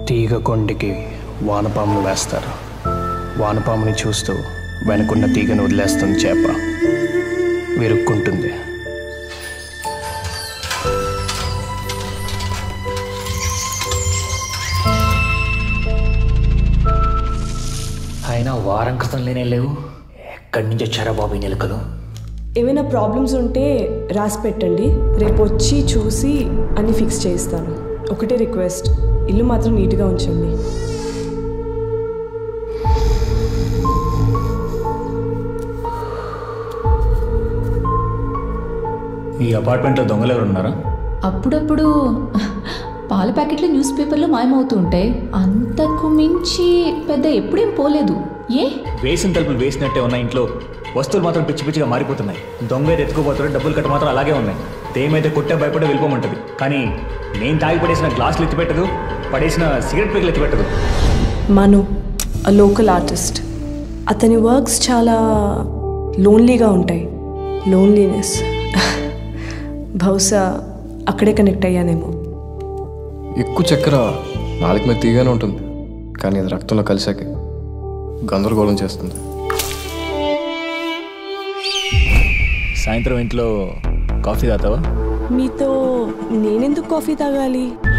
తీగ కొండికి వానపామును వేస్తారు వానపాముని చూస్తూ వెనుకున్న తీగను వదిలేస్తుంది చేప విరుక్కుంటుంది అయినా వారం క్రితం లేనే లేవు ఎక్కడి నుంచి వచ్చారా బాబు ఈ నెలకలు ఏమైనా ప్రాబ్లమ్స్ ఉంటే రాసి పెట్టండి రేపు వచ్చి చూసి అన్ని ఫిక్స్ చేయిస్తాను ఒకటే రిక్వెస్ట్ ఇల్లు మాత్రం నీట్గా ఉంచండి ఈ అపార్ట్మెంట్లో దొంగలు ఎవరు ఉన్నారా అప్పుడప్పుడు పాల ప్యాకెట్లు న్యూస్ పేపర్లో మాయమవుతూ ఉంటాయి అంతకు మించి పెద్ద ఎప్పుడేం పోలేదు ఏ వేసిన తలుపులు వేసినట్టే ఉన్న ఇంట్లో వస్తువులు మాత్రం పిచ్చి పిచ్చిగా మారిపోతున్నాయి దొంగ ఏది ఎత్తుకుపోతారో డబ్బులు కట్ట మాత్రం అలాగే ఉన్నాయి తేమైతే కొట్టే భయపడే వెళ్ళిపోమంటది కానీ నేను తాగి పడేసిన గ్లాసులు ఎత్తిపెట్టదు పడేసిన సిగరెట్ పేకలు ఎత్తిపెట్టదు మను అ లోకల్ ఆర్టిస్ట్ అతని వర్క్స్ చాలా లోన్లీగా ఉంటాయి లోన్లీనెస్ బహుశా అక్కడే కనెక్ట్ అయ్యానేమో ఎక్కువ చక్కెర నాలుగు మీద తీగానే ఉంటుంది కానీ అది రక్తంలో కలిసాక గందరగోళం చేస్తుంది సాయంత్రం ఇంట్లో కాఫీ తాతావా మీతో నేనెందుకు కాఫీ తాగాలి